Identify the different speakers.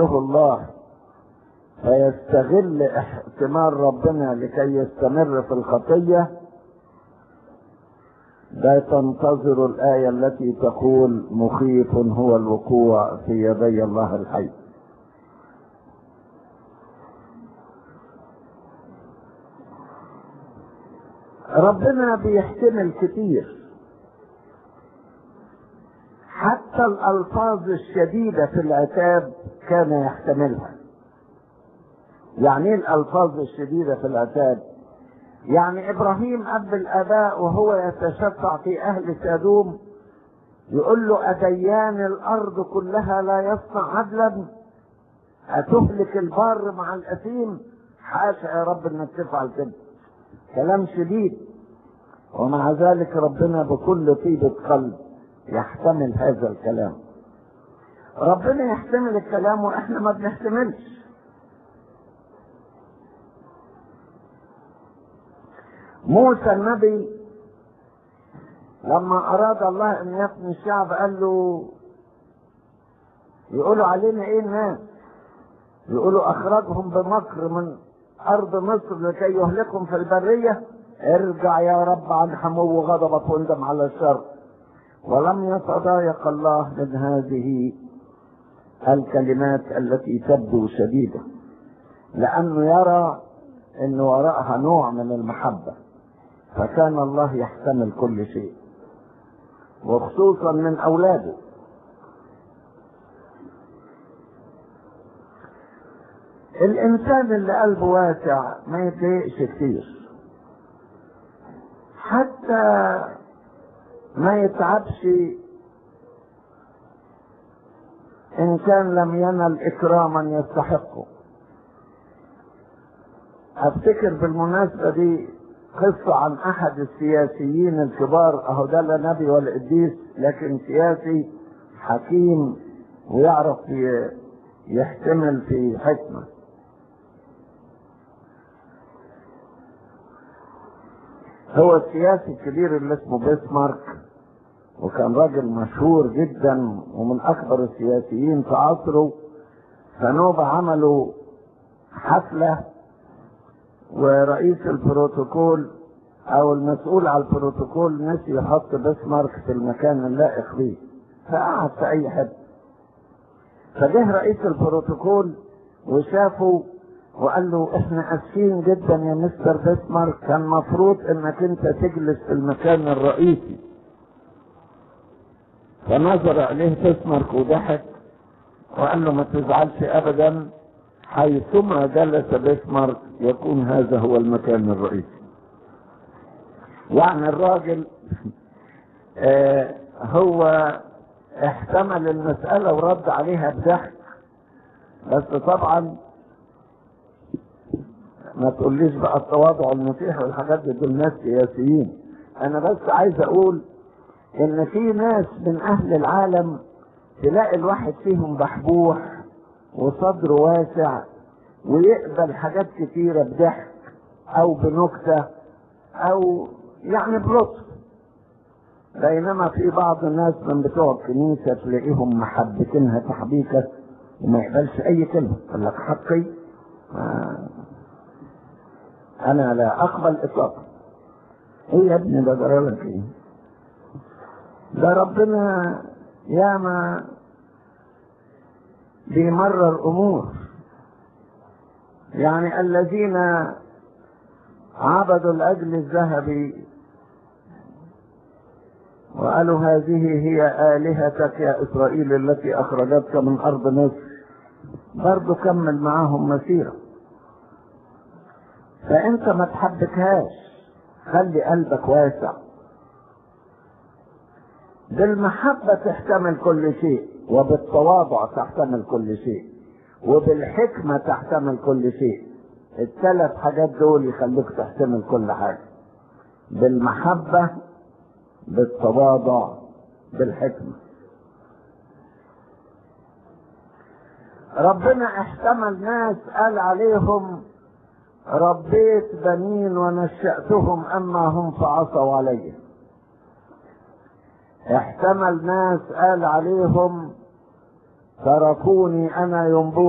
Speaker 1: يعمله الله فيستغل احتمال ربنا لكي يستمر في الخطية لا تنتظر الآية التي تقول مخيف هو الوقوع في يدي الله الحي ربنا بيحتمل كتير حتى الألفاظ الشديدة في العتاب كان يحتملها يعني ايه الألفاظ الشديدة في العتاب يعني إبراهيم أب الآباء وهو يتشفع في أهل سادوم يقول له أديان الأرض كلها لا يصنع عدلا أتهلك البار مع الأثيم حاشا يا رب إنك تفعل كده كلام شديد ومع ذلك ربنا بكل طيبة قلب يحتمل هذا الكلام ربنا يحتمل الكلام واحنا ما بنحتملش موسى النبي لما اراد الله ان يفني الشعب قال له يقولوا علينا ايه الناس يقولوا اخرجهم بمكر من ارض مصر لكي يهلكهم في البريه ارجع يا رب عن حمو غضبك واندم على الشر ولم يتضايق الله من هذه الكلمات التي تبدو شديدة لأنه يرى أن وراءها نوع من المحبة فكان الله يحتمل كل شيء وخصوصا من أولاده الإنسان اللي قلبه واسع ما يتضايقش كتير حتى ما يتعبش ان كان لم ينل اكراما يستحقه افتكر بالمناسبة دي قصة عن احد السياسيين الكبار اهو ده لا نبي ولا قديس لكن سياسي حكيم ويعرف يحتمل في حكمة هو السياسي الكبير اللي اسمه بيسمارك وكان راجل مشهور جدا ومن اكبر السياسيين في عصره فنوبة عملوا حفلة ورئيس البروتوكول او المسؤول على البروتوكول نسي يحط بيسمارك في المكان اللائق به فقعد في اي حته فجه رئيس البروتوكول وشافه وقال له احنا اسفين جدا يا مستر بيسمارك كان مفروض انك انت تجلس في المكان الرئيسي فنظر عليه بيسمارك وضحك وقال له ما تزعلش ابدا حيثما جلس بيسمارك يكون هذا هو المكان الرئيسي يعني الراجل آه هو احتمل المسألة ورد عليها بضحك بس طبعا ما تقوليش بقى التواضع المتيح والحاجات دي دول ناس سياسيين انا بس عايز اقول ان في ناس من اهل العالم تلاقي الواحد فيهم بحبوح وصدره واسع ويقبل حاجات كتيرة بضحك او بنكتة او يعني بلطف بينما في بعض الناس من بتوع الكنيسة تلاقيهم محبكينها تحبيكة وما يقبلش اي كلمة يقول لك حقي آه انا لا اقبل اطلاقا ايه يا ابني ده جرالك ايه ده ربنا ياما بيمرر امور يعني الذين عبدوا الاجل الذهبي وقالوا هذه هي آلهتك يا إسرائيل التي أخرجتك من أرض مصر برضو كمل معاهم مسيرة فأنت ما تحبكهاش خلي قلبك واسع بالمحبة تحتمل كل شيء وبالتواضع تحتمل كل شيء وبالحكمة تحتمل كل شيء الثلاث حاجات دول يخلوك تحتمل كل حاجة بالمحبة بالتواضع بالحكمة ربنا احتمل ناس قال عليهم ربيت بنين ونشأتهم أما هم فعصوا علي احتمل ناس قال عليهم تركوني أنا ينبوع